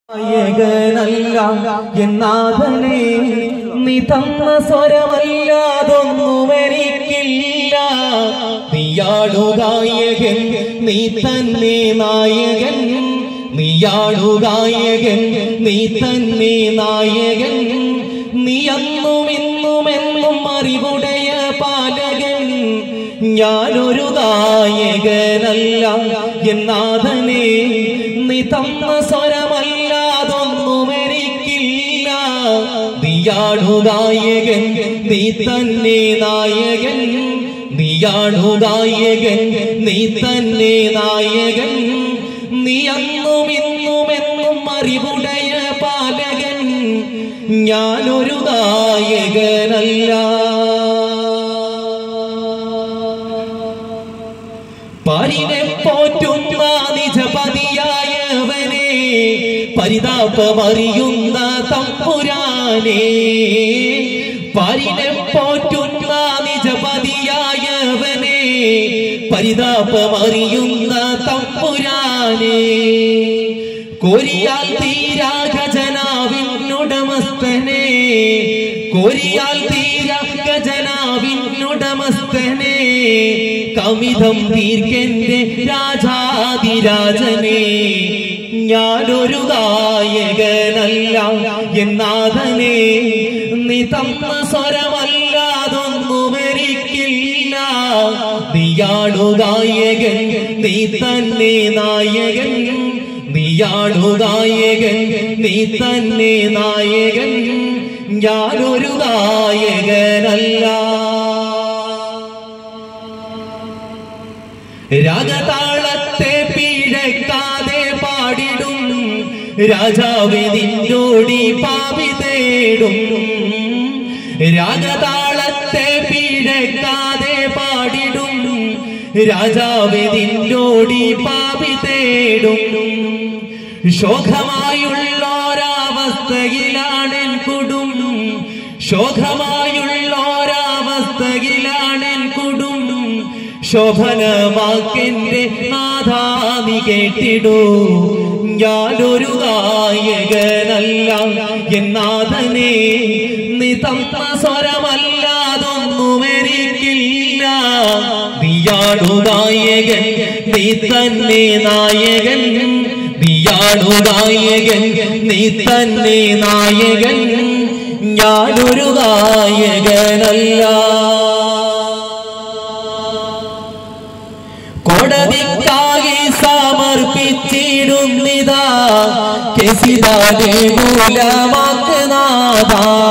നായകനല്ല എന്നാഥനെ നീ തന്ന സ്വരമല്ലാതൊന്നും എനിക്കില്ല നീയാണു ഗായകൻ നീ തന്നെ നായകൻ നീയാണു ഗായകൻ നീ തന്നെ നായകൻ നീ അന്നും ഇന്നും എന്നും അറിവുടയ പാലകൻ ഞാനൊരു ഗായകനല്ല എന്നാഥനെ നീ തന്ന സ്വരമല്ലാതൊന്നും എനിക്കില്ല നീയാണു ഗായകൻ നീ തന്നെ നായകൻ നീയാണു ഗായകൻ നീ തന്നെ നായകൻ നീ അന്നും ഇന്നും എന്നും അറിവുടയ പാലകൻ ഞാനൊരു ഗായകനല്ല പരിനെ പോറ്റുന്ന നിജപതിയായവനെ പരിതാപമറിയുന്ന തമ്പുരാനെ പരിനെ പോറ്റുന്ന നിജപതിയായവനെ പരിതാപമറിയുന്ന തമ്പുരാനെ കൊരിയാൽ തീരാ ഖജനാവിനുടമസ്ഥനെ കൊരിയാൽ തീരാ ഖജനാവിനുടമസ്ഥനെ കമിതം തീർക്കെന്റെ രാജാതിരാജനെ ഞാനൊരു ഗായകനല്ല എന്നാഥനെ നീ തന്ന സ്വരമല്ലാതൊന്നും എനിക്കില്ല നീയാണു ഗായകൻ നീ തന്നെ നായകൻ നീയാണു ഗായകൻ നീ തന്നെ നായകൻ ഞാനൊരു ഗായകനല്ല രാഗതാളത്തെ പിഴക്കാതെ പാടിടും രാജാവെ നിന്നോടി പാവി തേടും രാഗതാളത്തെ പിഴക്കാതെ പാടിടും രാജാവെ നിന്നോടി പാവി തേടും ശോകമായുള്ളൊരവസ്ഥയിലാണെൻ കുടും ശോകമായുള്ളൊരവസ്ഥയിലാണെൻ കുടും ശോഭനമാക്കെന്റെ നാഥാനി കേട്ടിടൂ ഞാനൊരു ഗായകനല്ല എന്നാഥനെ നീ തന്ന സ്വരമല്ലാതൊന്നും എനിക്കില്ല നീയാണു നായകൻ നീ തന്നെ നായകൻ നീയാണു നായകൻ നീ തന്നെ നായകൻ ഞാനൊരു ഗായകനല്ല കോടതിക്കായി സമർപ്പിച്ചിടുന്നിതാ കെസിതാകെ മൂലമാക്കുനാഥ